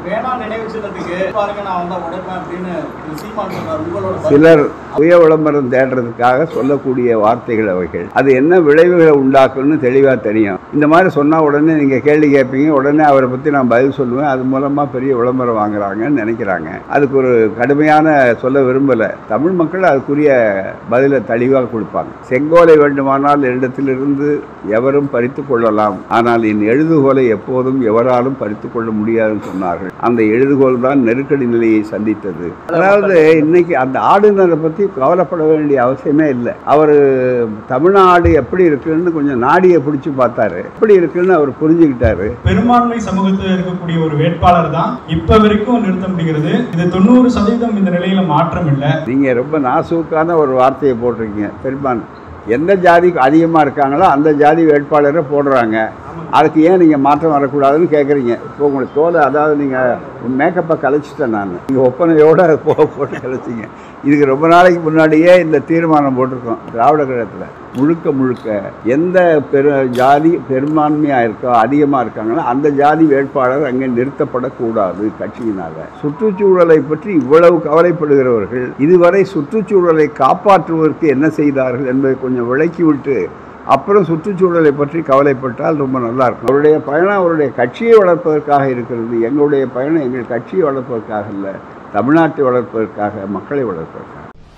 வேணா நினைவு சின்னத்துக்கு பாருங்க நான் வந்தா உடைப்பேன் அப்படின்னு திரு சீமான் சொன்னார் உங்களோட பதில் சிலர் சுய விளம்பரம் தேடுறதுக்காக சொல்லக்கூடிய வார்த்தைகள் அவைகள் அது என்ன விளைவுகளை உண்டாக்கும்னு தெளிவாக தெரியும் இந்த மாதிரி சொன்னால் உடனே நீங்கள் கேள்வி கேட்பீங்க உடனே அவரை பற்றி நான் பதில் சொல்லுவேன் அது மூலமாக பெரிய விளம்பரம் வாங்குறாங்கன்னு நினைக்கிறாங்க அதுக்கு ஒரு கடுமையான சொல்ல விரும்பலை தமிழ் மக்கள் அதுக்குரிய பதிலை தெளிவாக கொடுப்பாங்க செங்கோலை வேண்டுமானால் இடத்திலிருந்து எவரும் பறித்து கொள்ளலாம் ஆனால் என் எழுதுகோலை எப்போதும் எவராலும் பறித்து கொள்ள முடியாதுன்னு சொன்னார்கள் அந்த எழுதுகோல் தான் நெருக்கடி நிலையை சந்தித்தது அதாவது இன்னைக்கு அந்த ஆளுநரை பற்றி கவலைப்பட வேண்டிய அவசியமே இல்லை அவர் தமிழ்நாடு எப்படி இருக்குன்னு கொஞ்சம் நாடியை பிடிச்சி பார்த்தாரு எப்படி இருக்குன்னு அவர் புரிஞ்சுக்கிட்டாரு பெரும்பான்மை சமூகத்தில் இருக்கக்கூடிய ஒரு வேட்பாளர் தான் இப்ப வரைக்கும் நிறுத்த முடிகிறது இது தொண்ணூறு சதவீதம் இந்த நிலையில மாற்றம் இல்லை நீங்கள் ரொம்ப நாசூக்கான ஒரு வார்த்தையை போட்டிருக்கீங்க பெரும்பான் எந்த ஜாதி அதிகமாக இருக்காங்களோ அந்த ஜாதி வேட்பாளரை போடுறாங்க அதுக்கு ஏன் நீங்கள் மாற்றம் வரக்கூடாதுன்னு கேட்குறீங்க இப்போ உங்களுக்கு தோலை அதாவது நீங்கள் மேக்கப்பை கலைச்சிட்டேன் நான் நீங்கள் ஒப்பனையோடு போ போட்டு கலைச்சிங்க இதுக்கு ரொம்ப நாளைக்கு முன்னாடியே இந்த தீர்மானம் போட்டிருக்கோம் திராவிட கழகத்தில் முழுக்க முழுக்க எந்த பெரு ஜாதி பெரும்பான்மையாக இருக்கோ அதிகமாக இருக்காங்களோ அந்த ஜாதி வேட்பாளர் அங்கே நிறுத்தப்படக்கூடாது கட்சியினால் சுற்றுச்சூழலை பற்றி இவ்வளவு கவலைப்படுகிறவர்கள் இதுவரை சுற்றுச்சூழலை காப்பாற்றுவதற்கு என்ன செய்தார்கள் என்பதை கொஞ்சம் விளக்கிவிட்டு அப்புறம் சுற்றுச்சூழலை பற்றி கவலைப்பட்டால் ரொம்ப நல்லா இருக்கும் அவருடைய பயணம் அவருடைய கட்சியை வளர்ப்பதற்காக இருக்கிறது எங்களுடைய பயணம் எங்கள் கட்சியை வளர்ப்பதற்காக இல்லை தமிழ்நாட்டை வளர்ப்பதற்காக மக்களை வளர்ப்பதற்காக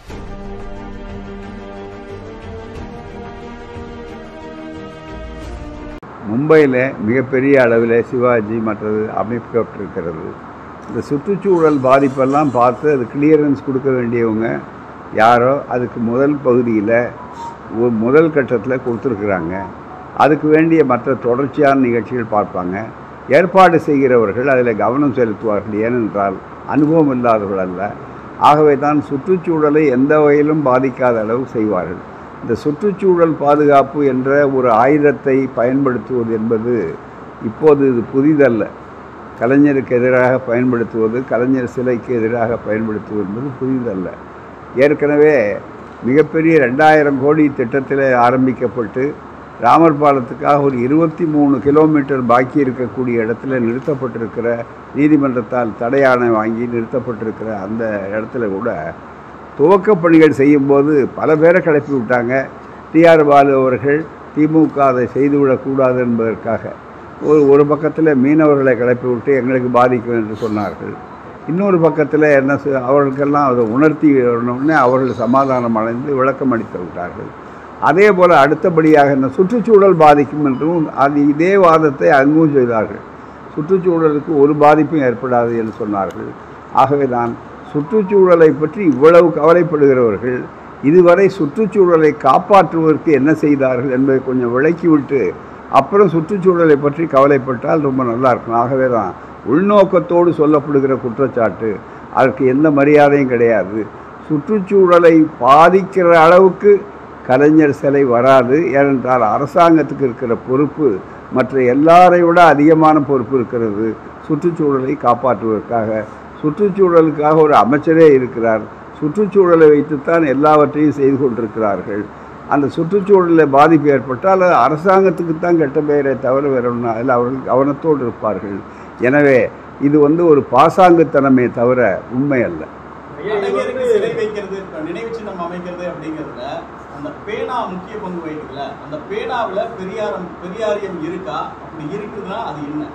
மும்பையில் மிகப்பெரிய அளவில் சிவாஜி மற்றது அமைக்கப்பட்டிருக்கிறது இந்த சுற்றுச்சூழல் பாதிப்பெல்லாம் பார்த்து அது கிளியரன்ஸ் கொடுக்க வேண்டியவங்க யாரோ அதுக்கு முதல் பகுதியில் ஒரு முதல் கட்டத்தில் கொடுத்துருக்குறாங்க அதுக்கு வேண்டிய மற்ற தொடர்ச்சியான நிகழ்ச்சிகள் பார்ப்பாங்க ஏற்பாடு செய்கிறவர்கள் அதில் கவனம் செலுத்துவார்கள் ஏனென்றால் அனுபவம் இல்லாதவர்கள் அல்ல ஆகவே தான் சுற்றுச்சூழலை எந்த வகையிலும் பாதிக்காத அளவு செய்வார்கள் இந்த சுற்றுச்சூழல் பாதுகாப்பு என்ற ஒரு ஆயுதத்தை பயன்படுத்துவது என்பது இப்போது இது புதிதல்ல கலைஞருக்கு எதிராக பயன்படுத்துவது கலைஞர் சிலைக்கு எதிராக பயன்படுத்துவது என்பது புதிதல்ல ஏற்கனவே மிகப்பெரிய ரெண்டாயிரம் கோடி திட்டத்தில் ஆரம்பிக்கப்பட்டு ராமர் பாலத்துக்காக ஒரு இருபத்தி மூணு கிலோமீட்டர் பாக்கி இருக்கக்கூடிய இடத்துல நிறுத்தப்பட்டிருக்கிற நீதிமன்றத்தால் தடையாணை வாங்கி நிறுத்தப்பட்டிருக்கிற அந்த இடத்துல கூட துவக்கப் பணிகள் செய்யும்போது பல பேரை கிளப்பி விட்டாங்க டிஆர் பாலு அவர்கள் திமுக அதை செய்துவிடக்கூடாது என்பதற்காக ஒரு ஒரு பக்கத்தில் மீனவர்களை கிளப்பி விட்டு எங்களுக்கு பாதிக்கும் என்று சொன்னார்கள் இன்னொரு பக்கத்தில் என்ன செ- அவர்களுக்கெல்லாம் அதை உணர்த்தி உடனே அவர்கள் சமாதானம் அடைந்து விளக்கம் அளித்து விட்டார்கள் அதே போல் அடுத்தபடியாக இந்த சுற்றுச்சூழல் பாதிக்கும் என்றும் அது இதே வாதத்தை அங்கும் செய்தார்கள் சுற்றுச்சூழலுக்கு ஒரு பாதிப்பும் ஏற்படாது என்று சொன்னார்கள் ஆகவே தான் சுற்றுச்சூழலை பற்றி இவ்வளவு கவலைப்படுகிறவர்கள் இதுவரை சுற்றுச்சூழலை காப்பாற்றுவதற்கு என்ன செய்தார்கள் என்பதை கொஞ்சம் விளக்கிவிட்டு அப்புறம் சுற்றுச்சூழலை பற்றி கவலைப்பட்டால் ரொம்ப நல்லா இருக்கும் ஆகவே தான் உள்நோக்கத்தோடு சொல்லப்படுகிற குற்றச்சாட்டு அதற்கு எந்த மரியாதையும் கிடையாது சுற்றுச்சூழலை பாதிக்கிற அளவுக்கு கலைஞர் சிலை வராது ஏனென்றால் அரசாங்கத்துக்கு இருக்கிற பொறுப்பு மற்ற எல்லாரை விட அதிகமான பொறுப்பு இருக்கிறது சுற்றுச்சூழலை காப்பாற்றுவதற்காக சுற்றுச்சூழலுக்காக ஒரு அமைச்சரே இருக்கிறார் சுற்றுச்சூழலை வைத்துத்தான் எல்லாவற்றையும் செய்து கொண்டிருக்கிறார்கள் அந்த சுற்றுச்சூழலில் பாதிப்பு ஏற்பட்டால் அது அரசாங்கத்துக்கு தான் கெட்ட பெயரை தவிர வேற ஒன்றும் அதில் அவர்கள் கவனத்தோடு இருப்பார்கள் எனவே இது வந்து ஒரு பாசாங்குத்தனமே தவிர உண்மை அல்ல கலைஞருக்கு சிலை வைக்கிறது இப்ப நினைவு சின்னம் அமைக்கிறது அப்படிங்கிறதுல அந்த பேனா முக்கிய பங்கு வகிக்குதுல அந்த பேனாவுல பெரியாரம் பெரியாரியம் இருக்கா அப்படி இருக்குதுன்னா அது என்ன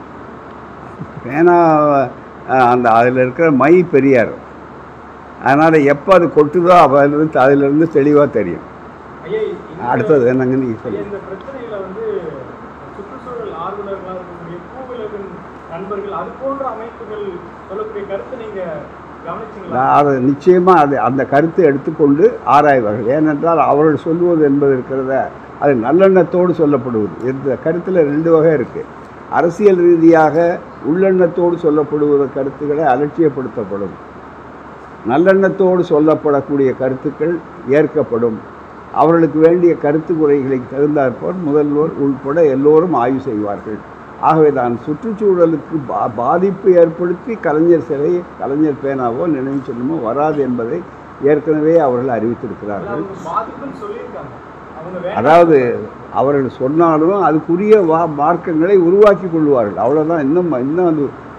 பேனா அஹ், அந்த அதில் இருக்கிற மை பெரியார் அதனால் எப்போ அது கொட்டுதோ அதிலிருந்து அதிலிருந்து தெளிவாக தெரியும் ஐயா, இந்த- அடுத்தது என்னங்க நீங்கள் ஐயா, சொல்லுங்கள் இந்த பிரச்சனையில வந்து சுற்றுச்சூழல் ஆர்வலர்களாக இருக்கக்கூடிய பூவிலகின் நண்பர்கள் அது போன்ற அமைப்புகள் சொல்லக்கூடிய கருத்தை நீங்க கவனிச்சீங்களா நான் அதை நிச்சயமாக அது அந்த கருத்தை எடுத்துக்கொண்டு ஆராய்வார்கள் ஏனென்றால் அவர்கள் சொல்லுவது என்பது இருக்கிறத அது நல்லெண்ணத்தோடு சொல்லப்படுவது இந்த கருத்தில் ரெண்டு வகை இருக்குது அரசியல் ரீதியாக உள்ளெண்ணத்தோடு சொல்லப்படுவத கருத்துக்களை அலட்சியப்படுத்தப்படும் நல்லெண்ணத்தோடு சொல்லப்படக்கூடிய கருத்துக்கள் ஏற்கப்படும் அவர்களுக்கு வேண்டிய கருத்து குறைகளுக்கு தகுந்தாற்போல் முதல்வர் உள்பட எல்லோரும் ஆய்வு செய்வார்கள் ஆகவே தான் சுற்றுச்சூழலுக்கு பா பாதிப்பு ஏற்படுத்தி கலைஞர் சிலை கலைஞர் பேனாவோ நினைவு சின்னமோ வராது என்பதை ஏற்கனவே அவர்கள் அறிவித்திருக்கிறார்கள் அவங்க பாதிப்புன்னு சொல்லியிருக்காங்க அவங்க வேண்டாம் அதாவது அவர்கள் சொன்னாலும் அதுக்குரிய வா மார்க்கங்களை உருவாக்கி கொள்வார்கள் அவ்வளோதான் இன்னும் இன்னும் அது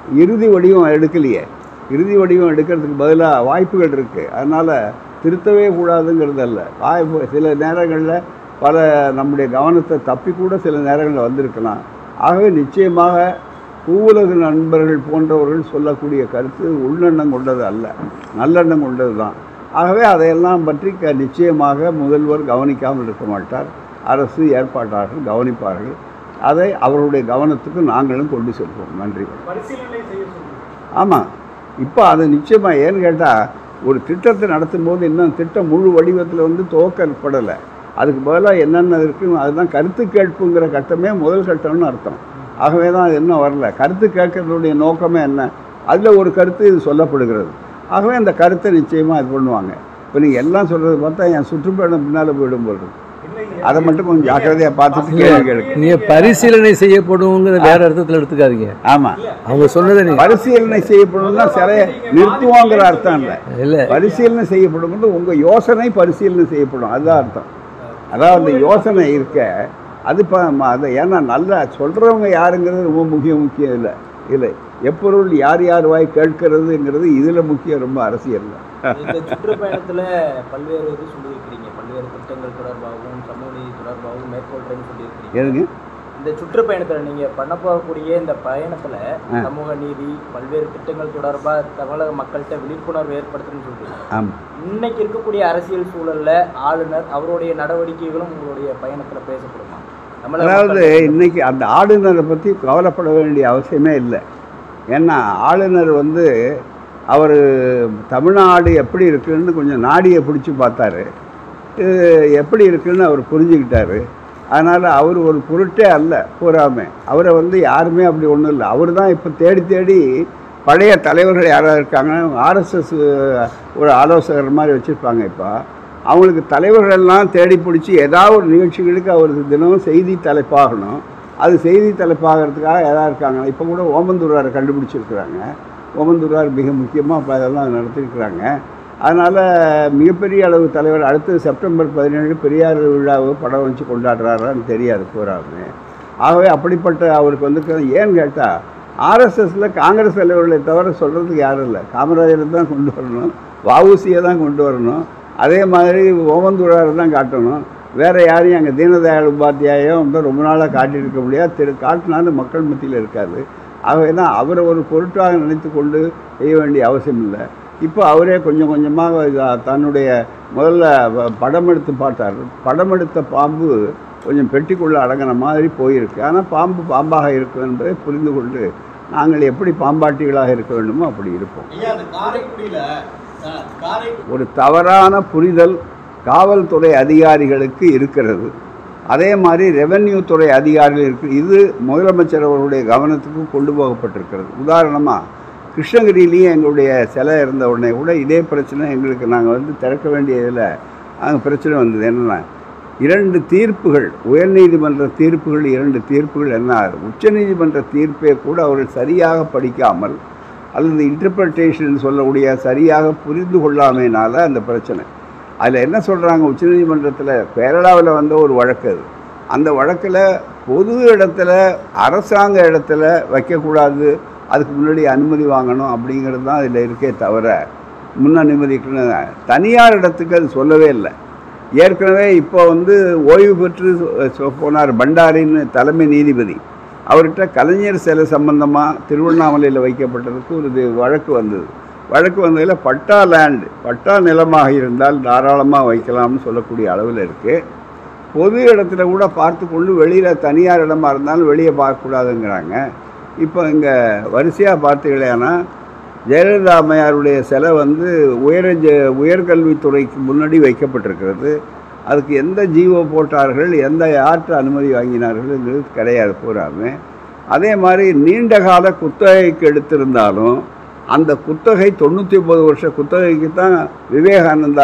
இறுதி வடிவம் எடுக்கலையே இறுதி வடிவம் எடுக்கிறதுக்கு பதிலாக வாய்ப்புகள் இருக்குது அதனால் திருத்தவே கூடாதுங்கிறது அல்ல வாய்ப்பு சில நேரங்களில் பல நம்முடைய கவனத்தை தப்பி கூட சில நேரங்களில் வந்திருக்கலாம் ஆகவே நிச்சயமாக பூவுலக நண்பர்கள் போன்றவர்கள் சொல்லக்கூடிய கருத்து உள்ளெண்ணம் கொண்டது அல்ல நல்லெண்ணம் கொண்டது தான் ஆகவே அதையெல்லாம் பற்றி க நிச்சயமாக முதல்வர் கவனிக்காமல் இருக்க மாட்டார் அரசு ஏற்பாட்டாளர்கள் கவனிப்பார்கள் அதை அவருடைய கவனத்துக்கு நாங்களும் கொண்டு செல்வோம் நன்றி பரிசீலனை செய்ய சொல்லுங்க ஆமாம் இப்போ அது நிச்சயமாக ஏன்னு கேட்டால் ஒரு திட்டத்தை நடத்தும் போது இன்னும் திட்டம் முழு வடிவத்தில் வந்து துவக்கப்படலை அதுக்கு பதிலாக என்னென்ன இருக்குன்னு அதுதான் கருத்து கேட்புங்கிற கட்டமே முதல் கட்டம்னு அர்த்தம் ஆகவே தான் அது இன்னும் வரல கருத்து கேட்கறதுடைய நோக்கமே என்ன அதில் ஒரு கருத்து இது சொல்லப்படுகிறது ஆகவே அந்த கருத்தை நிச்சயமாக இது பண்ணுவாங்க இப்போ நீங்கள் எல்லாம் சொல்கிறது பார்த்தா என் சுற்றுப்பயணம் பின்னால் போயிடும் போது இல்லைங்க. அதை மட்டும் கொஞ்சம் ஜாக்கிரதையாக பார்த்துட்டு கேள்வி கேளுங்க நீங்க பரிசீலனை செய்யப்படுங்கிற வேற அர்த்தத்தில் எடுத்துக்காதீங்க ஆமாம் அவங்க சொன்னதை நீங்க பரிசீலனை செய்யப்படும்னா சிலையை நிறுத்துவோங்கிற அர்த்தம் இல்லை இல்ல பரிசீலனை செய்யப்படும் உங்கள் யோசனை பரிசீலனை செய்யப்படும் அதுதான் அர்த்தம் அதாவது அந்த யோசனை இருக்க அது இப்போ அது ஏன்னா நல்லா சொல்கிறவங்க யாருங்கிறது ரொம்ப முக்கியம் முக்கியம் இல்லை இல்லை எப்பொருள் யார் யார் வாய் கேட்கறதுங்கிறது இதில் முக்கியம் ரொம்ப அரசியல் இந்த சுற்றுப்பயணத்துல பல்வேறு இது சொல்லியிருக்கிறீங்க பல்வேறு திட்டங்கள் தொடர்பாகவும் சமூக நீதி தொடர்பாகவும் மேற்கொள்றேன்னு சொல்லியிருக்கிறீங்க எதுங்க இந்த சுற்றுப்பயணத்துல நீங்க பண்ண போகக்கூடிய இந்த பயணத்துல ஆ. சமூக நீதி பல்வேறு திட்டங்கள் தொடர்பா தமிழக மக்கள்கிட்ட விழிப்புணர்வு ஏற்படுத்துன்னு சொல்றீங்க ஆமாம் இன்னைக்கு இருக்கக்கூடிய அரசியல் சூழல்ல ஆளுநர் அவருடைய நடவடிக்கைகளும் உங்களுடைய பயணத்துல பேசப்படுமா தமிழக அதாவது மக்கள் இன்னைக்கு அந்த ஆளுநரை பற்றி கவலைப்பட வேண்டிய அவசியமே இல்லை ஏன்னா ஆளுநர் வந்து அவர் தமிழ்நாடு எப்படி இருக்குன்னு கொஞ்சம் நாடியை பிடிச்சி பார்த்தாரு இது எப்படி இருக்குன்னு அவர் புரிஞ்சுக்கிட்டாரு அதனால் அவர் ஒரு பொருட்டே அல்ல பூராமே அவரை வந்து யாருமே அப்படி ஒன்றும் இல்லை அவர் தான் இப்போ தேடி தேடி பழைய தலைவர்கள் யாராவது இருக்காங்க ஆர்எஸ்எஸ் ஒரு ஆலோசகர் மாதிரி வச்சுருப்பாங்க இப்போ அவங்களுக்கு தலைவர்களெல்லாம் தேடி பிடிச்சி ஏதாவது ஒரு நிகழ்ச்சிகளுக்கு அவருக்கு தினமும் செய்தி தலைப்பாகணும் அது செய்தி தலைப்பாகிறதுக்காக எதாவது இருக்காங்க இப்போ கூட ஓமந்தூராரை கண்டுபிடிச்சிருக்கிறாங்க ஓமந்தூரார் மிக முக்கியமாக இப்போ அதெல்லாம் நடத்திருக்கிறாங்க அதனால் மிகப்பெரிய அளவு தலைவர் அடுத்து செப்டம்பர் பதினேழு பெரியார் விழாவை படம் வச்சு கொண்டாடுறாரான்னு தெரியாது பூராமே ஆகவே அப்படிப்பட்ட அவருக்கு வந்து ஏன்னு கேட்டால் ஆர்எஸ்எஸில் காங்கிரஸ் தலைவர்களை தவிர சொல்கிறதுக்கு யாரும் இல்லை காமராஜரை தான் கொண்டு வரணும் வஉசியை தான் கொண்டு வரணும் அதே மாதிரி ஓமந்தூராரை தான் காட்டணும் வேறு யாரையும் அங்கே தீனதயாள் உபாத்தியாயம் வந்து ரொம்ப நாளாக காட்டியிருக்க முடியாது திரு காட்டினாலும் மக்கள் மத்தியில் இருக்காது ஆகவே தான் அவரை ஒரு பொருட்டாக நினைத்து கொண்டு செய்ய வேண்டிய அவசியம் இல்லை இப்போ அவரே கொஞ்சம் கொஞ்சமாக இத- தன்னுடைய முதல்ல வ- படம் எடுத்து பார்த்தார் படம் எடுத்த பாம்பு கொஞ்சம் பெட்டிக்குள்ளே அடங்கின மாதிரி போயிருக்கு ஆனால் பாம்பு பாம்பாக இருக்கும் என்பதை புரிந்து கொண்டு நாங்கள் எப்படி பாம்பாட்டிகளாக இருக்க வேண்டுமோ அப்படி இருப்போம் ஐயா அந்த காரைக்குடியில அஹ், காரைக்குடி ஒரு தவறான புரிதல் காவல்துறை அதிகாரிகளுக்கு இருக்கிறது அதே மாதிரி ரெவென்யூ துறை அதிகாரிகள் இருக்கு இது முதலமைச்சர் அவருடைய கவனத்துக்கு கொண்டு போகப்பட்டிருக்கிறது உதாரணமாக கிருஷ்ணகிரியிலையும் எங்களுடைய சிலை இருந்த உடனே கூட இதே பிரச்சனை எங்களுக்கு நாங்கள் வந்து திறக்க வேண்டியதில் அங்கே பிரச்சனை வந்தது என்னென்னா இரண்டு தீர்ப்புகள் உயர்நீதிமன்ற தீர்ப்புகள் இரண்டு தீர்ப்புகள் என்ன உச்சநீதிமன்ற தீர்ப்பை கூட அவர்கள் சரியாக படிக்காமல் அல்லது இன்டர்பிரட்டேஷன் சொல்லக்கூடிய சரியாக புரிந்து கொள்ளாமையினால அந்த பிரச்சனை அதில் என்ன சொல்கிறாங்க உச்சநீதிமன்றத்தில் கேரளாவில் வந்த ஒரு வழக்கு அது அந்த வழக்கில் பொது இடத்துல அரசாங்க இடத்துல வைக்கக்கூடாது அதுக்கு முன்னாடி அனுமதி வாங்கணும் அப்படிங்கிறது தான் அதில் இருக்கே தவிர முன் அனுமதிக்கணும் தனியார் இடத்துக்கு அது சொல்லவே இல்லை ஏற்கனவே இப்போ வந்து ஓய்வு பெற்று சொ- போனார் பண்டாரின்னு தலைமை நீதிபதி அவர்கிட்ட கலைஞர் சிலை சம்பந்தமாக திருவண்ணாமலையில் வைக்கப்பட்டதுக்கு ஒரு இது வழக்கு வந்தது வழக்கு வந்ததில் பட்டா லேண்ட் பட்டா நிலமாக இருந்தால் தாராளமாக வைக்கலாம்னு சொல்லக்கூடிய அளவில் இருக்குது பொது இடத்துல கூட பார்த்து கொண்டு வெளியில் தனியார் இடமா இருந்தாலும் வெளியே பார்க்கக்கூடாதுங்கிறாங்க இப்போ இங்கே வரிசையாக பார்த்தீங்களேன்னா ஜெயலலிதா அம்மையாருடைய சிலை வந்து உயர ஜ- உயர்கல்வித்துறைக்கு முன்னாடி வைக்கப்பட்டிருக்கிறது அதுக்கு எந்த ஜீவோ போட்டார்கள் எந்த யார்கிட்ட அனுமதி வாங்கினார்கள்ங்கிறது கிடையாது பூராமே அதே மாதிரி நீண்ட கால குத்தகைக்கு எடுத்திருந்தாலும் அந்த குத்தகை தொண்ணூற்றி ஒம்பது வருஷ குத்தகைக்கு தான் விவேகானந்தா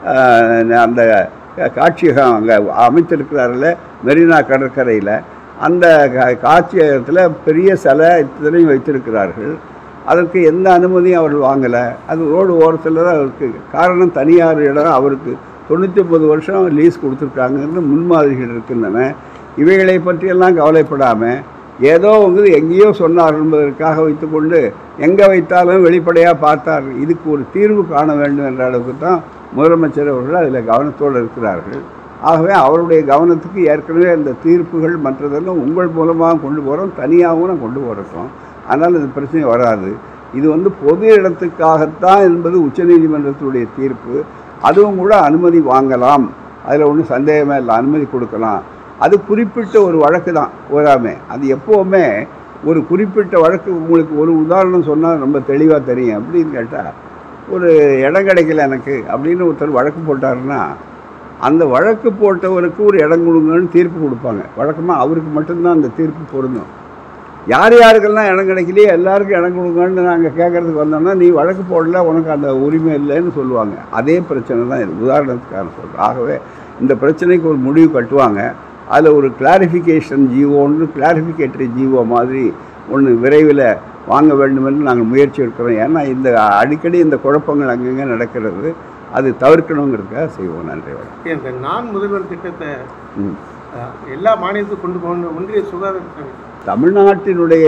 ஆஹ், அந்த காட்சியகம் அங்கே அமைத்திருக்கிறார்கள மெரினா கடற்கரையில் அந்த கா- காட்சியகத்தில் பெரிய சிலை இத்தனையும் வைத்திருக்கிறார்கள் அதற்கு எந்த அனுமதியும் அவர்கள் வாங்கலை அது ரோடு ஓரத்தில் தான் இருக்குது காரணம் தனியார் இடம் அவருக்கு தொண்ணூற்றி ஒம்பது வருஷம் லீஸ் கொடுத்துருக்காங்கன்னு முன்மாதிரிகள் இருக்கின்றன இவைகளை பற்றியெல்லாம் கவலைப்படாமல் ஏதோ வந்து எங்கேயோ சொன்னார் என்பதற்காக வைத்துக்கொண்டு எங்கே வைத்தாலும் வெளிப்படையாக பார்த்தார் இதுக்கு ஒரு தீர்வு காண வேண்டும் என்ற அளவுக்கு தான் முதலமைச்சர் அவர்கள் அதில் கவனத்தோடு இருக்கிறார்கள் ஆகவே அவருடைய கவனத்துக்கு ஏற்கனவே அந்த தீர்ப்புகள் மற்றதெல்லாம் உங்கள் மூலமாக கொண்டு போகிறோம் தனியாகவும் நான் கொண்டு போகிறோம் அதனால் இந்த பிரச்சனை வராது இது வந்து பொது இடத்துக்காகத்தான் என்பது உச்சநீதிமன்றத்தினுடைய தீர்ப்பு அதுவும் கூட அனுமதி வாங்கலாம் அதில் ஒன்றும் சந்தேகமே இல்லை அனுமதி கொடுக்கலாம் அது குறிப்பிட்ட ஒரு வழக்கு தான் போராமே அது எப்போவுமே ஒரு குறிப்பிட்ட வழக்கு உங்களுக்கு ஒரு உதாரணம் சொன்னால் ரொம்ப தெளிவாக தெரியும் அப்படின்னு கேட்டால் ஒரு இடம் கிடைக்கல எனக்கு அப்படின்னு ஒருத்தர் வழக்கு போட்டாருன்னா அந்த வழக்கு போட்டவருக்கு ஒரு இடம் கொடுங்கன்னு தீர்ப்பு கொடுப்பாங்க வழக்கமாக அவருக்கு மட்டும்தான் அந்த தீர்ப்பு பொருந்தும் யார் யாருக்கெல்லாம் இடம் கிடைக்கலையே எல்லாருக்கும் இடம் கொடுங்கன்னு நாங்கள் கேட்குறதுக்கு வந்தோம்னா நீ வழக்கு போடல உனக்கு அந்த உரிமை இல்லைன்னு சொல்லுவாங்க அதே பிரச்சனை தான் இது உதாரணத்துக்காக சொல்கிறேன் ஆகவே இந்த பிரச்சனைக்கு ஒரு முடிவு கட்டுவாங்க அதில் ஒரு கிளாரிஃபிகேஷன் ஜீவோன்னு கிளாரிஃபிகேட்டரி ஜீவோ மாதிரி ஒன்று விரைவில் வாங்க வேண்டும் என்று நாங்கள் முயற்சி எடுக்கிறோம் ஏன்னா இந்த அடிக்கடி இந்த குழப்பங்கள் அங்கங்கே நடக்கிறது அது தவிர்க்கணுங்கிறதுக்காக செய்வோம் நன்றி வணக்கம் இந்த நான் முதல்வர் திட்டத்தை ம். அஹ், எல்லா மாநிலத்துக்கும் கொண்டு போகணும் ஒன்றிய சுகாதார தமிழ்நாட்டினுடைய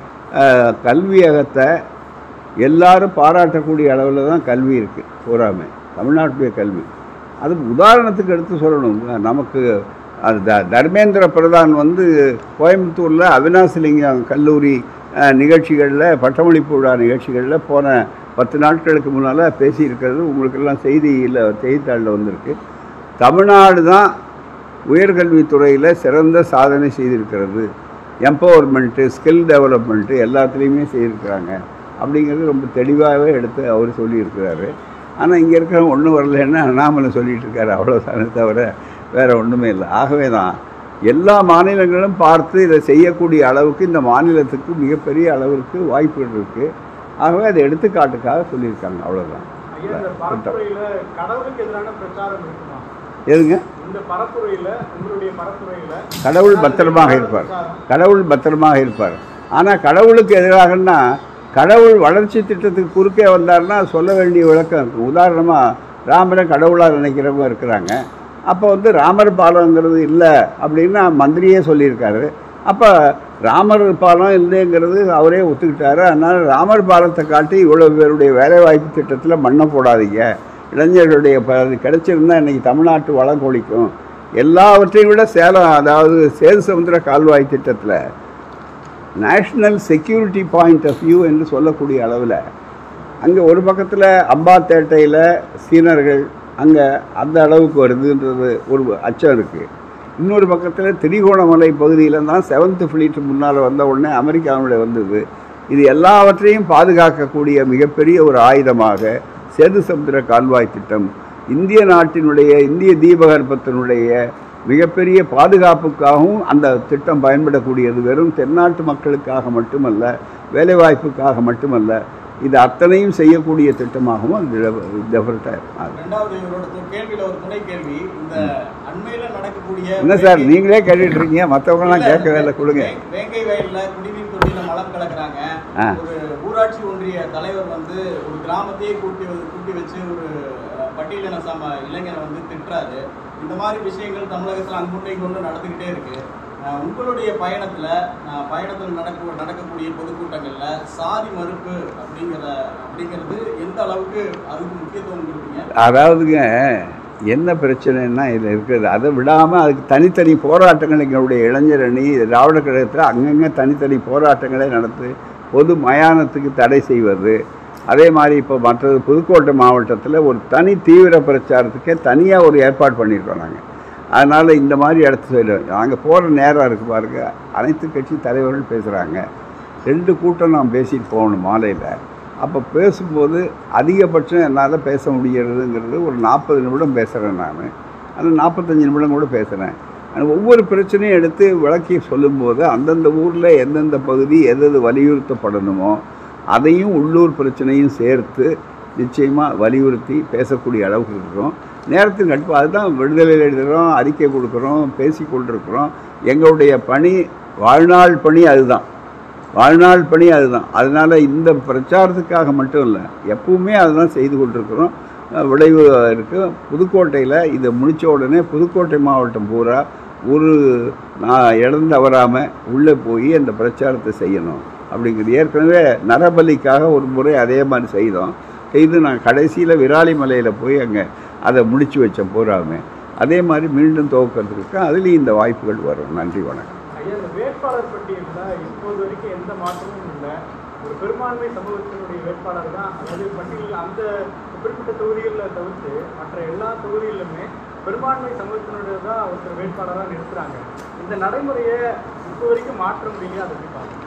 அஹ், கல்வியகத்தை எல்லாரும் பாராட்டக்கூடிய அளவில் தான் கல்வி இருக்குது பூராமே தமிழ்நாட்டுடைய கல்வி அது உதாரணத்துக்கு எடுத்து சொல்லணும் நமக்கு அது த தர்மேந்திர பிரதான் வந்து கோயம்புத்தூரில் அவினாசிலிங்கம் கல்லூரி நிகழ்ச்சிகளில் பட்டமளிப்பு விழா நிகழ்ச்சிகளில் போன பத்து நாட்களுக்கு முன்னால் பேசியிருக்கிறது உங்களுக்கெல்லாம் செய்தியில் செய்தித்தாளில் வந்திருக்கு தமிழ்நாடு தான் உயர்கல்வித்துறையில் சிறந்த சாதனை செய்திருக்கிறது எம்பவர்மெண்ட்டு ஸ்கில் டெவலப்மெண்ட்டு எல்லாத்துலேயுமே செய்திருக்கிறாங்க அப்படிங்கிறது ரொம்ப தெளிவாகவே எடுத்து அவர் சொல்லியிருக்கிறாரு ஆனால் இங்கே இருக்கிறவங்க ஒன்றும் வரலன்னா அண்ணாமலை சொல்லிட்டு இருக்காரு அவ்வளோதானே தவிர வேறு ஒன்றுமே இல்லை ஆகவே தான் எல்லா மாநிலங்களும் பார்த்து இதை செய்யக்கூடிய அளவுக்கு இந்த மாநிலத்துக்கு மிகப்பெரிய அளவிற்கு வாய்ப்புகள் இருக்குது ஆகவே அதை எடுத்துக்காட்டுக்காக சொல்லியிருக்காங்க அவ்வளோதான் ஐயா இந்த பரப்புரையில கடவுளுக்கு எதிரான பிரச்சாரம் இருக்குமா எதுங்க இந்த பரப்புரையில உங்களுடைய பரப்புரையில கடவுள் பத்திரமாக இருப்பார் கடவுள் பத்திரமாக இருப்பார் ஆனால் கடவுளுக்கு எதிராகன்னா கடவுள் வளர்ச்சி திட்டத்துக்கு குறுக்கே வந்தார்னா சொல்ல வேண்டிய விளக்கம் இருக்கும் உதாரணமாக ராமரை கடவுளாக நினைக்கிறவங்க இருக்கிறாங்க அப்போ வந்து ராமர் பாலங்கிறது இல்லை அப்படின்னு மந்திரியே சொல்லியிருக்காரு அப்போ ராமர் பாலம் இல்லைங்கிறது அவரே ஒத்துக்கிட்டாரு அதனால் ராமர் பாலத்தை காட்டி இவ்வளோ பேருடைய வேலைவாய்ப்பு திட்டத்தில் மண்ணை போடாதீங்க இளைஞர்களுடைய ப அது கிடைச்சிருந்தா இன்றைக்கி தமிழ்நாட்டு வளம் கொளிக்கும் எல்லாவற்றையும் விட சேலம் அதாவது சேது சமுத்திர கால்வாய் திட்டத்தில் national security point of view என்று சொல்லக்கூடிய அளவில் அங்கே ஒரு பக்கத்தில் அம்பாத்தேட்டையில் சீனர்கள் அங்கே அந்த அளவுக்கு வருதுன்றது ஒரு அச்சம் இருக்குது இன்னொரு பக்கத்தில் திரிகோணமலை பகுதியில் தான் செவன்த் ஃப்ளீட் முன்னால் வந்த உடனே அமெரிக்காவுடைய வந்தது இது எல்லாவற்றையும் பாதுகாக்கக்கூடிய மிகப்பெரிய ஒரு ஆயுதமாக சேது சமுத்திர கால்வாய் திட்டம் இந்திய நாட்டினுடைய இந்திய தீபகற்பத்தினுடைய மிகப்பெரிய பாதுகாப்புக்காகவும் அந்த திட்டம் பயன்படக்கூடியது வெறும் தென்னாட்டு மக்களுக்காக மட்டுமல்ல வேலைவாய்ப்புக்காக மட்டுமல்ல இது அத்தனையும் செய்யக்கூடிய திட்டமாகவும் அது டெஃபரட்டாக இருக்கும் ரெண்டாவது இவரோட து- கேள்வியில ஒரு துணை கேள்வி இந்த அண்மையில நடக்கக்கூடிய என்ன சார் வேங்கை- நீங்களே கேட்டுட்டு இருக்கீங்க மற்றவங்களாம் இல்ல, கேட்கவே இல்லை கொடுங்க வே- வேங்கை வயல்ல குடிநீர் தொட்டியில மலம் கலக்குறாங்க ஆ. ஒரு ஊராட்சி ஒன்றிய தலைவர் வந்து ஒரு கிராமத்தையே கூட்டி வந்து- கூட்டி வச்சு ஒரு அஹ், பட்டியலின சம இளைஞரை வந்து திட்டுறாரு இந்த மாதிரி விஷயங்கள் தமிழகத்துல அங்குண்டு இங்குண்டு நடந்துகிட்டே இருக்கு அஹ், உங்களுடைய பயணத்துல அஹ், பயணத்தில் நடக்க நடக்கக்கூடிய பொதுக்கூட்டங்கள்ல சாதி மறுப்பு அப்படிங்கிற அப்படிங்கிறது எந்த அளவுக்கு அதுக்கு முக்கியத்துவம் கொடுப்பீங்க அதாவதுங்க என்ன பிரச்சனைன்னா இதில் இருக்கிறது அதை விடாமல் அதுக்கு தனித்தனி போராட்டங்கள் எங்களுடைய இளைஞர் அணி திராவிட கழகத்தில் அங்கங்கே தனித்தனி போராட்டங்களை நடத்து பொது மயானத்துக்கு தடை செய்வது அதே மாதிரி இப்போ மற்றது புதுக்கோட்டை மாவட்டத்தில் ஒரு தனி தீவிர பிரச்சாரத்துக்கே தனியாக ஒரு ஏற்பாடு பண்ணியிருக்கோம் நாங்கள் அதனால் இந்த மாதிரி இடத்து சொல்லுவோம் நாங்கள் போகிற நேரம் இருக்குது பாருங்க அனைத்து கட்சி தலைவர்கள் பேசுகிறாங்க ரெண்டு கூட்டம் நான் பேசிட்டு போகணும் மாலையில் அப்போ பேசும்போது அதிகபட்சம் என்னால் பேச முடிகிறதுங்கிறது ஒரு நாற்பது நிமிடம் பேசுகிறேன் நான் அந்த நாற்பத்தஞ்சு நிமிடம் கூட பேசுகிறேன் ஆனா ஒவ்வொரு பிரச்சனையும் எடுத்து விளக்கி சொல்லும்போது அந்தந்த ஊரில் எந்தெந்த பகுதி எது எது வலியுறுத்தப்படணுமோ அதையும் உள்ளூர் பிரச்சனையும் சேர்த்து நிச்சயமாக வலியுறுத்தி பேசக்கூடிய அளவுக்கு இருக்கிறோம் நேரத்தின் கட்டுப்பா அதுதான் விடுதலை எழுதுகிறோம் அறிக்கை கொடுக்குறோம் பேசி கொண்டிருக்கிறோம் எங்களுடைய பணி வாழ்நாள் பணி அதுதான் வாழ்நாள் பணி அதுதான் அதனால் இந்த பிரச்சாரத்துக்காக மட்டும் இல்லை எப்பவுமே அதுதான் செய்து கொண்டிருக்கிறோம் அஹ் விளைவு இருக்குது புதுக்கோட்டையில் இதை முடித்த உடனே புதுக்கோட்டை மாவட்டம் பூரா ஒரு நான் இடம் தவறாமல் உள்ளே போய் அந்த பிரச்சாரத்தை செய்யணும் அப்படிங்கிறது ஏற்கனவே நரபலிக்காக ஒரு முறை அதே மாதிரி செய்தோம் செய்து நான் கடைசியில் விராலிமலையில் போய் அங்கே அதை முடிச்சு வச்சேன் பூராமே அதே மாதிரி மீண்டும் துவக்கிறதுக்கு அதுலேயும் இந்த வாய்ப்புகள் வரும் நன்றி வணக்கம் ஐயா இந்த வேட்பாளர் பட்டியலில் இப்போது வரைக்கும் எந்த மாற்றமும் இல்லை ஒரு பெரும்பான்மை சமூகத்தினுடைய வேட்பாளர் தான் அதாவது பட்டியலில் அந்த குறிப்பிட்ட தொகுதிகளில் தவிர்த்து மற்ற எல்லா தொகுதிகளிலுமே பெரும்பான்மை சமூகத்தினுடைய தான் ஒருத்தர் வேட்பாளராக நிறுத்துறாங்க இந்த நடைமுறையை இப்போ வரைக்கும் மாற்ற முடியல அதை எப்படி பார்க்கணும்?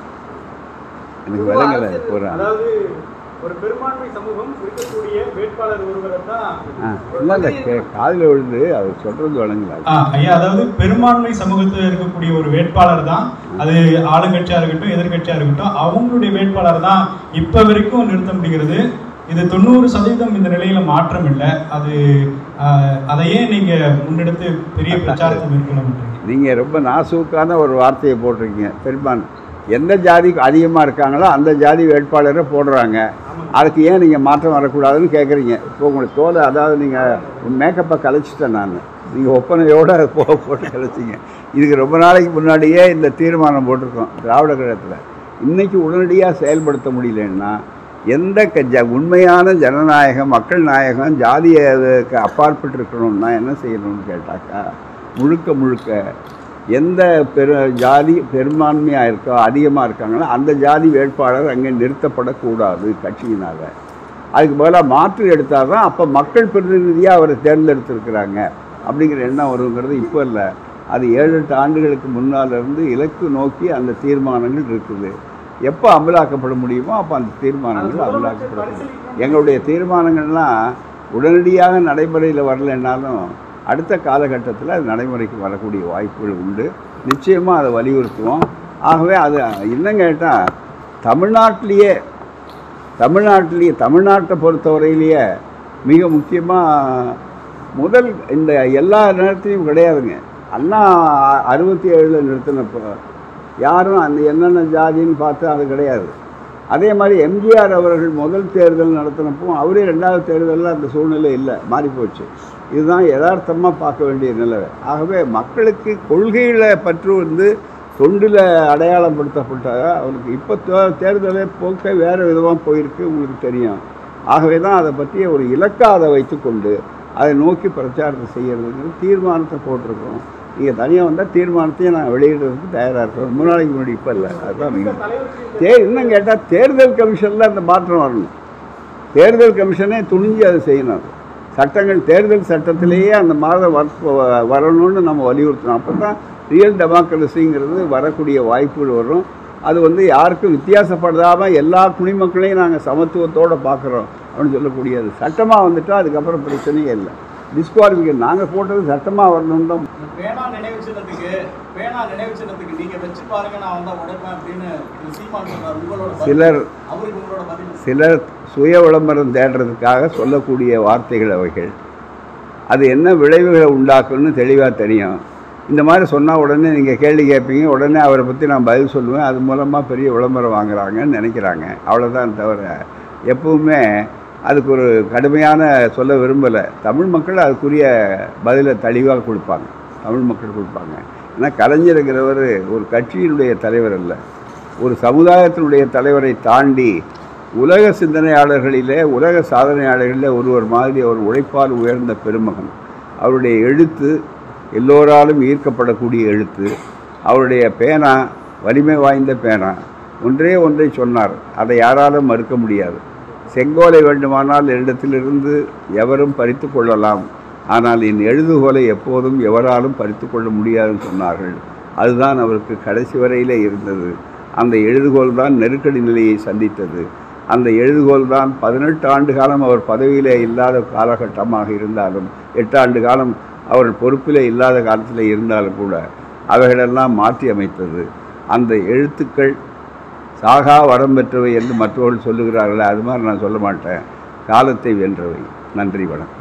எனக்கு விளங்கலை பூரா அதாவது ஒரு பெரும்பான்மை சமூகம் இருக்கக்கூடிய வேட்பாளர் ஒருவரை தான் ஆ இல்லை இல்லை கே காதில் விழுந்து அவர் சொல்கிறது விளங்கல ஆ, ஐயா அதாவது பெரும்பான்மை சமூகத்தில் இருக்கக்கூடிய ஒரு வேட்பாளர் தான் அது ஆளுங்கட்சியா இருக்கட்டும் எதிர்க்கட்சியா இருக்கட்டும் அவங்களுடைய வேட்பாளர் தான் இப்ப வரைக்கும் நிறுத்த முடிகிறது இது தொண்ணூறு சதவீதம் இந்த நிலையில மாற்றம் இல்லை அது ஆ, அதையே நீங்க முன்னெடுத்து பெரிய பிரச்சாரத்தை மேற்கொள்ள நீங்கள் ரொம்ப நாசூக்கான ஒரு வார்த்தையை போட்டிருக்கீங்க பெரும்பான் எந்த ஜாதி அதிகமாக இருக்காங்களோ அந்த ஜாதி வேட்பாளரை போடுறாங்க அதுக்கு ஏன் நீங்கள் மாற்றம் வரக்கூடாதுன்னு கேட்குறீங்க இப்போ உங்களுக்கு தோலை அதாவது நீங்கள் மேக்கப்பை கலைச்சிட்டேன் நான் நீங்கள் ஒப்பனையோடு போ போட்டு கலைச்சிங்க இதுக்கு ரொம்ப நாளைக்கு முன்னாடியே இந்த தீர்மானம் போட்டிருக்கோம் திராவிட கழகத்தில் இன்றைக்கி உடனடியாக செயல்படுத்த முடியலன்னா எந்த க ஜ உண்மையான ஜனநாயகம் மக்கள் நாயகம் ஜாதியக்கு அப்பாற்பட்டு இருக்கணும்னா என்ன செய்யணும்னு கேட்டாக்கா முழுக்க முழுக்க எந்த பெரு ஜாதி பெரும்பான்மையாக இருக்கோ அதிகமாக இருக்காங்களோ அந்த ஜாதி வேட்பாளர் அங்கே நிறுத்தப்படக்கூடாது கட்சியினால் அதுக்கு பதிலாக மாற்று எடுத்தால் தான் அப்போ மக்கள் பிரதிநிதியாக அவரை தேர்ந்தெடுத்திருக்கிறாங்க அப்படிங்கிற எண்ணம் வருங்கிறது இப்போ இல்லை அது ஏழு எட்டு ஆண்டுகளுக்கு முன்னால் இருந்து இலக்கு நோக்கி அந்த தீர்மானங்கள் இருக்குது எப்போ அமலாக்கப்பட முடியுமோ அப்போ அந்த தீர்மானங்கள் அமலாக்கப்படும் எங்களுடைய தீர்மானங்கள்லாம் உடனடியாக நடைமுறையில் வரலைன்னாலும் அடுத்த காலகட்டத்தில் அது நடைமுறைக்கு வரக்கூடிய வாய்ப்புகள் உண்டு நிச்சயமாக அதை வலியுறுத்துவோம் ஆகவே அது இன்னும் கேட்டால் தமிழ்நாட்டிலேயே தமிழ்நாட்டிலேயே தமிழ்நாட்டை பொறுத்தவரையிலேயே மிக முக்கியமாக முதல் இந்த எல்லா நேரத்துலையும் கிடையாதுங்க அண்ணா அறுபத்தி ஏழில் நிறுத்தினப்போ யாரும் அந்த என்னென்ன ஜாதின்னு பார்த்து அது கிடையாது அதே மாதிரி எம்ஜிஆர் அவர்கள் முதல் தேர்தல் நடத்தினப்போ அவரே ரெண்டாவது தேர்தலில் அந்த சூழ்நிலை இல்லை மாறிப்போச்சு இதுதான் யதார்த்தமாக பார்க்க வேண்டிய நிலவை ஆகவே மக்களுக்கு கொள்கையில் பற்று வந்து தொண்டில் அடையாளப்படுத்தப்பட்டாக அவருக்கு இப்போ தே- தேர்தலே போக்க வேறு விதமாக போயிருக்கு உங்களுக்கு தெரியும் ஆகவே தான் அதை பற்றிய ஒரு இலக்காக அதை வைத்துக்கொண்டு அதை நோக்கி பிரச்சாரத்தை செய்யறதுங்கிறது தீர்மானத்தை போட்டிருக்கோம் நீங்கள் தனியாக வந்தால் தீர்மானத்தையும் நான் வெளியிடுறதுக்கு தயாராக இருக்கேன் ரொம்ப நாளைக்கு முன்னாடி இப்போ இல்லை அதுதான் மிக தே இன்னும் கேட்டால் தேர்தல் கமிஷனில் அந்த மாற்றம் வரணும் தேர்தல் கமிஷனே துணிஞ்சு அதை செய்யணும் அது. சட்டங்கள் தேர்தல் சட்டத்திலேயே அந்த மாதம் வர- வரணும்னு நம்ம வலியுறுத்தணும் அப்போ தான் ரியல் டெமோக்ரஸிங்கிறது வரக்கூடிய வாய்ப்புகள் வரும் அது வந்து யாருக்கும் வித்தியாசப்படாமல் எல்லா குடிமக்களையும் நாங்கள் சமத்துவத்தோடு பார்க்குறோம் அப்படின்னு சொல்லக்கூடியது சட்டமாக வந்துட்டால் அதுக்கப்புறம் பிரச்சனையே இல்லை டிஸ்குவாலிஃபிகேஷன் நாங்கள் போட்டது சட்டமாக வரணும்னு தான் இந்த பேனா நினைவு சின்னத்துக்கு பேனா நினைவு சின்னத்துக்கு நீங்க வச்சு பாருங்க நான் வந்தா உடைப்பேன் அப்படின்னு திரு சீமான் சொல்றாரு உங்களோட பதில். சிலர் அவருக்கு உங்களோட பதில் சிலர் சுய விளம்பரம் தேடுறதுக்காக சொல்லக்கூடிய வார்த்தைகள் அவைகள் அது என்ன விளைவுகளை உண்டாக்கும்னு தெளிவாக தெரியும் இந்த மாதிரி சொன்னால் உடனே நீங்கள் கேள்வி கேட்பீங்க உடனே அவரை பற்றி நான் பதில் சொல்லுவேன் அது மூலமாக பெரிய விளம்பரம் வாங்குறாங்கன்னு நினைக்கிறாங்க அவ்வளோதான் தவிர எப்பவுமே அதுக்கு ஒரு கடுமையான சொல்ல விரும்பலை தமிழ் மக்கள் அதுக்குரிய பதிலை தெளிவாக கொடுப்பாங்க தமிழ் மக்கள் கொடுப்பாங்க ஏன்னா கலைஞருங்கிறவர் ஒரு கட்சியினுடைய தலைவர் அல்ல ஒரு சமுதாயத்தினுடைய தலைவரை தாண்டி உலக சிந்தனையாளர்களிலே உலக சாதனையாளர்களிலே ஒருவர் மாதிரி அவர் உழைப்பால் உயர்ந்த பெருமகன் அவருடைய எழுத்து எல்லோராலும் ஈர்க்கப்படக்கூடிய எழுத்து அவருடைய பேனா வலிமை வாய்ந்த பேனா ஒன்றே ஒன்றை சொன்னார் அதை யாராலும் மறுக்க முடியாது செங்கோலை வேண்டுமானால் என்னிடத்திலிருந்து எவரும் பறித்து கொள்ளலாம் ஆனால் என் எழுதுகோலை எப்போதும் எவராலும் பறித்து கொள்ள முடியாதுன்னு சொன்னார்கள் அதுதான் அவருக்கு கடைசி வரையிலே இருந்தது அந்த எழுதுகோல் தான் நெருக்கடி நிலையை சந்தித்தது அந்த எழுதுகோல் தான் பதினெட்டு ஆண்டு காலம் அவர் பதவியிலே இல்லாத காலகட்டமாக இருந்தாலும் எட்டு ஆண்டு காலம் அவர் பொறுப்பிலே இல்லாத காலத்தில் இருந்தாலும் கூட அவைகளெல்லாம் மாற்றி அமைத்தது அந்த எழுத்துக்கள் சாகா வரம் பெற்றவை என்று மற்றவர்கள் சொல்லுகிறார்களே அது மாதிரி நான் சொல்ல மாட்டேன் காலத்தை வென்றவை நன்றி வணக்கம்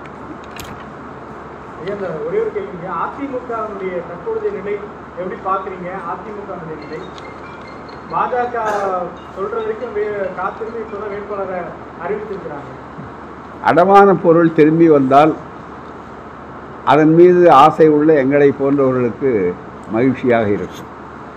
ஐயா, இந்த ஒரே ஒரு கேள்விங்க அதிமுகவுடைய தற்போதைய நிலை எப்படி பாக்குறீங்க அதிமுகவுடைய நிலை பாஜக சொல்ற வரைக்கும் வே- காத்திருந்து இப்பதான் வேட்பாளரை அறிவிச்சிருக்கிறாங்க அடமான பொருள் திரும்பி வந்தால் அதன் மீது ஆசை உள்ள எங்களை போன்றவர்களுக்கு மகிழ்ச்சியாக இருக்கும்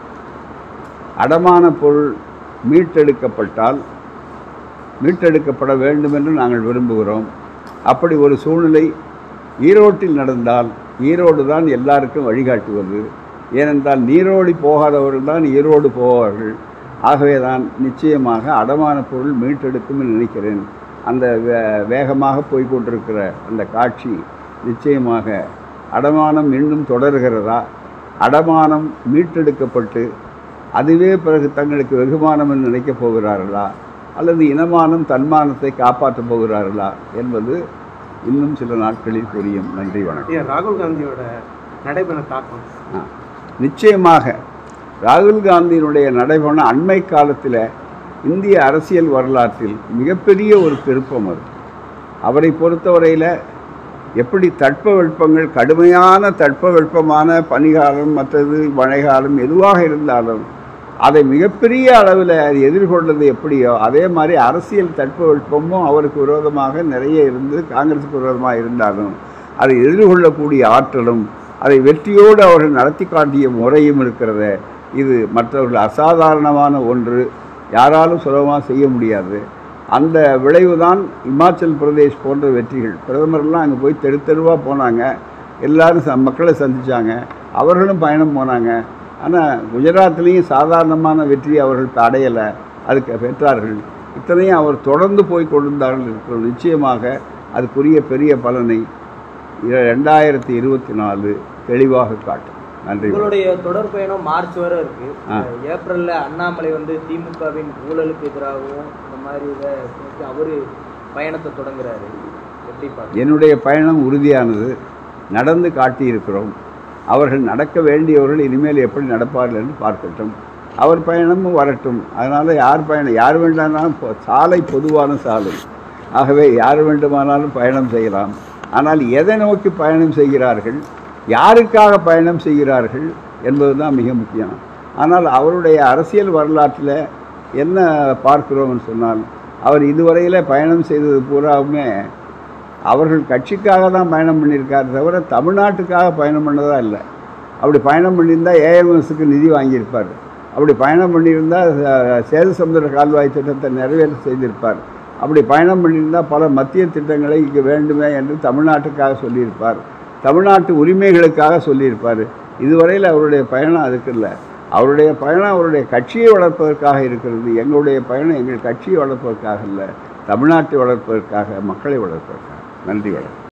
அடமான பொருள் மீட்டெடுக்கப்பட்டால் மீட்டெடுக்கப்பட வேண்டும் என்று நாங்கள் விரும்புகிறோம் அப்படி ஒரு சூழ்நிலை ஈரோட்டில் நடந்தால் ஈரோடு தான் எல்லாருக்கும் வழிகாட்டுவது ஏனென்றால் நீரோடி போகாதவர்கள் தான் ஈரோடு போவார்கள் ஆகவே தான் நிச்சயமாக அடமான பொருள் மீட்டெடுக்கும் என்று நினைக்கிறேன் அந்த வே வேகமாக போய் கொண்டிருக்கிற அந்த காட்சி நிச்சயமாக அடமானம் இன்னும் தொடர்கிறதா அடமானம் மீட்டெடுக்கப்பட்டு அதுவே பிறகு தங்களுக்கு வெகுமானம் என்று நினைக்கப் போகிறார்களா அல்லது இனமானம் தன்மானத்தை காப்பாற்றப் போகிறார்களா என்பது இன்னும் சில நாட்களில் புரியும் நன்றி வணக்கம் ஐயா ராகுல் காந்தியோட நடைபெற தாக்கம் ஆ. நிச்சயமாக ராகுல் காந்தியினுடைய நடைபெற அண்மை காலத்தில் இந்திய அரசியல் வரலாற்றில் மிகப்பெரிய ஒரு திருப்பம் அது அவரை பொறுத்தவரையில் எப்படி தட்பவெப்பங்கள் கடுமையான தட்பவெப்பமான பனிகாலம் மற்றது மழைக்காலம் எதுவாக இருந்தாலும் அதை மிகப்பெரிய அளவில் அது எதிர்கொண்டது எப்படியோ அதே மாதிரி அரசியல் தட்பவெப்பமும் அவருக்கு விரோதமாக நிறைய இருந்து காங்கிரஸுக்கு விரோதமாக இருந்தாலும் அதை எதிர்கொள்ளக்கூடிய ஆற்றலும் அதை வெற்றியோடு அவர்கள் நடத்தி காட்டிய முறையும் இருக்கிறத இது மற்றவர்கள் அசாதாரணமான ஒன்று யாராலும் சுலபமாக செய்ய முடியாது அந்த விளைவு தான் இமாச்சல் பிரதேஷ் போன்ற வெற்றிகள் பிரதமர்லாம் அங்கே போய் தெரு தெருவாக போனாங்க எல்லாரும் ச மக்களை சந்திச்சாங்க அவர்களும் பயணம் போனாங்க ஆனால் குஜராத்லேயும் சாதாரணமான வெற்றி அவர்கள் அடையலை அதுக்கு பெற்றார்கள் இத்தனையும் அவர் தொடர்ந்து போய் கொண்டிருந்தார்கள் இருக்கிறோம் நிச்சயமாக அதுக்குரிய பெரிய பலனை இர- ரெண்டாயிரத்தி இருபத்தி நாலு தெளிவாக காட்டும் நன்றி வணக்கம். உங்களுடைய தொடர் பயணம் மார்ச் வரை இருக்கு ஆ. ஏப்ரல்ல அண்ணாமலை வந்து திமுகவின் ஊழலுக்கு எதிராகவும் இந்த மாதிரி இதை நோக்கி அவரு பயணத்தை தொடங்குறாரு எப்படி பார்க்க என்னுடைய பயணம் உறுதியானது நடந்து காட்டியிருக்கிறோம் அவர்கள் நடக்க வேண்டியவர்கள் இனிமேல் எப்படி நடப்பார்கள் என்று பார்க்கட்டும் அவர் பயணமும் வரட்டும் அதனால் யார் பயணம் யார் வேண்டானாலும் போ- சாலை பொதுவான சாலை ஆகவே யார் வேண்டுமானாலும் பயணம் செய்யலாம் ஆனால் எதை நோக்கி பயணம் செய்கிறார்கள் யாருக்காக பயணம் செய்கிறார்கள் என்பது தான் மிக முக்கியம் ஆனால் அவருடைய அரசியல் வரலாற்றில் என்ன பார்க்கிறோம்னு சொன்னால் அவர் இதுவரையில் பயணம் செய்தது பூராவுமே அவர்கள் கட்சிக்காக தான் பயணம் பண்ணியிருக்காரு தவிர தமிழ்நாட்டுக்காக பயணம் பண்ணதா இல்லை அப்படி பயணம் பண்ணியிருந்தால் ஏஎம்எஸ்க்கு நிதி வாங்கியிருப்பார் அப்படி பயணம் பண்ணியிருந்தால் அஹ், சேது சமுத்திர கால்வாய் திட்டத்தை நிறைவேற்ற செய்திருப்பார் அப்படி பயணம் பண்ணியிருந்தால் பல மத்திய திட்டங்களை இங்கே வேண்டுமே என்று தமிழ்நாட்டுக்காக சொல்லியிருப்பார் தமிழ்நாட்டு உரிமைகளுக்காக சொல்லியிருப்பார் இதுவரையில் அவருடைய பயணம் அதுக்கு இல்லை அவருடைய பயணம் அவருடைய கட்சியை வளர்ப்பதற்காக இருக்கிறது எங்களுடைய பயணம் எங்கள் கட்சியை வளர்ப்பதற்காக இல்லை தமிழ்நாட்டை வளர்ப்பதற்காக மக்களை வளர்ப்பதற்காக நன்றி வணக்கம்